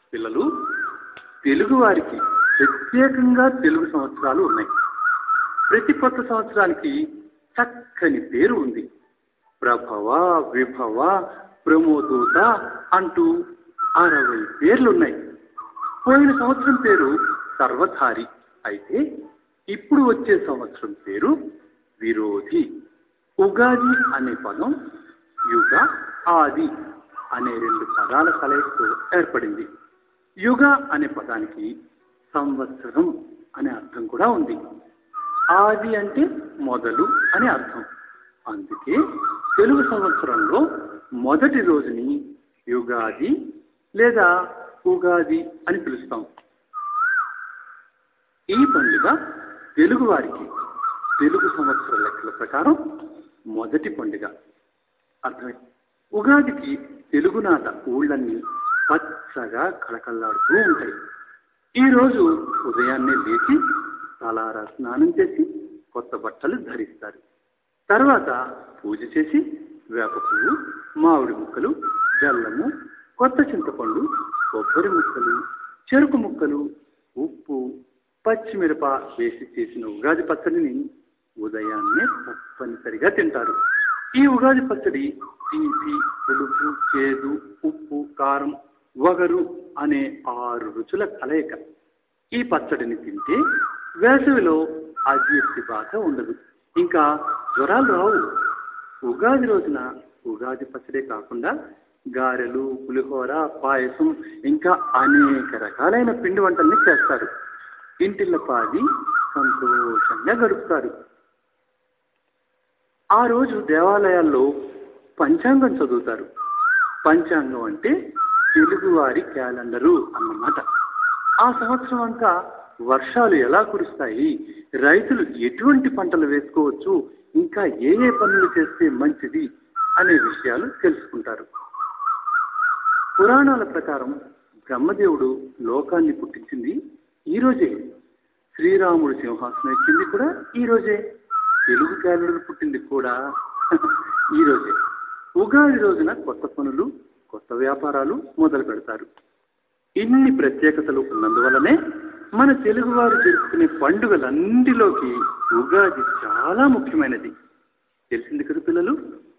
పిల్లలు తెలుగు వారికి ప్రత్యేకంగా తెలుగు సంవత్సరాలు ఉన్నాయి ప్రతి కొత్త సంవత్సరానికి చక్కని పేరు ఉంది ప్రభవ విభవ ప్రమోదూత అంటూ అరవై పేర్లున్నాయి పోయిన సంవత్సరం పేరు సర్వధారి అయితే ఇప్పుడు వచ్చే సంవత్సరం పేరు విరోధి ఉగాది అనే పదం యుగ ఆది అనే రెండు పదాల కలయికతో ఏర్పడింది యుగ అనే పదానికి సంవత్సరం అనే అర్థం కూడా ఉంది ఆది అంటే మొదలు అని అర్థం అందుకే తెలుగు సంవత్సరంలో మొదటి రోజుని యుగాది లేదా ఉగాది అని పిలుస్తాం ఈ పండుగ తెలుగు వారికి తెలుగు సంవత్సర లెక్కల ప్రకారం మొదటి పండుగ అర్థమే ఉగాదికి తెలుగునాట ఊళ్ళన్నీ పచ్చగా కళకళలాడుతూ ఉంటాయి ఈ రోజు ఉదయాన్నే లేచి తలారా స్నానం చేసి కొత్త బట్టలు ధరిస్తారు తర్వాత పూజ చేసి వేప పువ్వు మామిడి ముక్కలు బెల్లము కొత్త చింతపండు కొబ్బరి ముక్కలు చెరుకు ముక్కలు ఉప్పు పచ్చిమిరప వేసి చేసిన ఉగాది పచ్చడిని ఉదయాన్నే తప్పనిసరిగా తింటారు ఈ ఉగాది పచ్చడి తీపి పులుపు చేదు ఉప్పు కారం వగరు అనే ఆరు రుచుల కలయిక ఈ పచ్చడిని తింటే వేసవిలో అజీర్తి బాధ ఉండదు ఇంకా జ్వరాలు రావు ఉగాది రోజున ఉగాది పచ్చడే కాకుండా గారెలు పులిహోర పాయసం ఇంకా అనేక రకాలైన పిండి వంటల్ని చేస్తారు ఇంటిళ్ళ పాది సంతోషంగా గడుపుతారు ఆ రోజు దేవాలయాల్లో పంచాంగం చదువుతారు పంచాంగం అంటే తెలుగువారి క్యాలెండరు అన్నమాట ఆ సంవత్సరం అంతా వర్షాలు ఎలా కురుస్తాయి రైతులు ఎటువంటి పంటలు వేసుకోవచ్చు ఇంకా ఏ ఏ పనులు చేస్తే మంచిది అనే విషయాలు తెలుసుకుంటారు పురాణాల ప్రకారం బ్రహ్మదేవుడు లోకాన్ని పుట్టించింది ఈ రోజే శ్రీరాముడు సింహాసనం ఎక్కింది కూడా ఈ రోజే తెలుగు క్యాలెండర్ పుట్టింది కూడా ఈ రోజే ఉగాది రోజున కొత్త పనులు కొత్త వ్యాపారాలు మొదలు పెడతారు ఇన్ని ప్రత్యేకతలు ఉన్నందువల్లనే మన తెలుగువారు జరుపుకునే పండుగలన్నిటిలోకి ఉగాది చాలా ముఖ్యమైనది తెలిసింది కదా పిల్లలు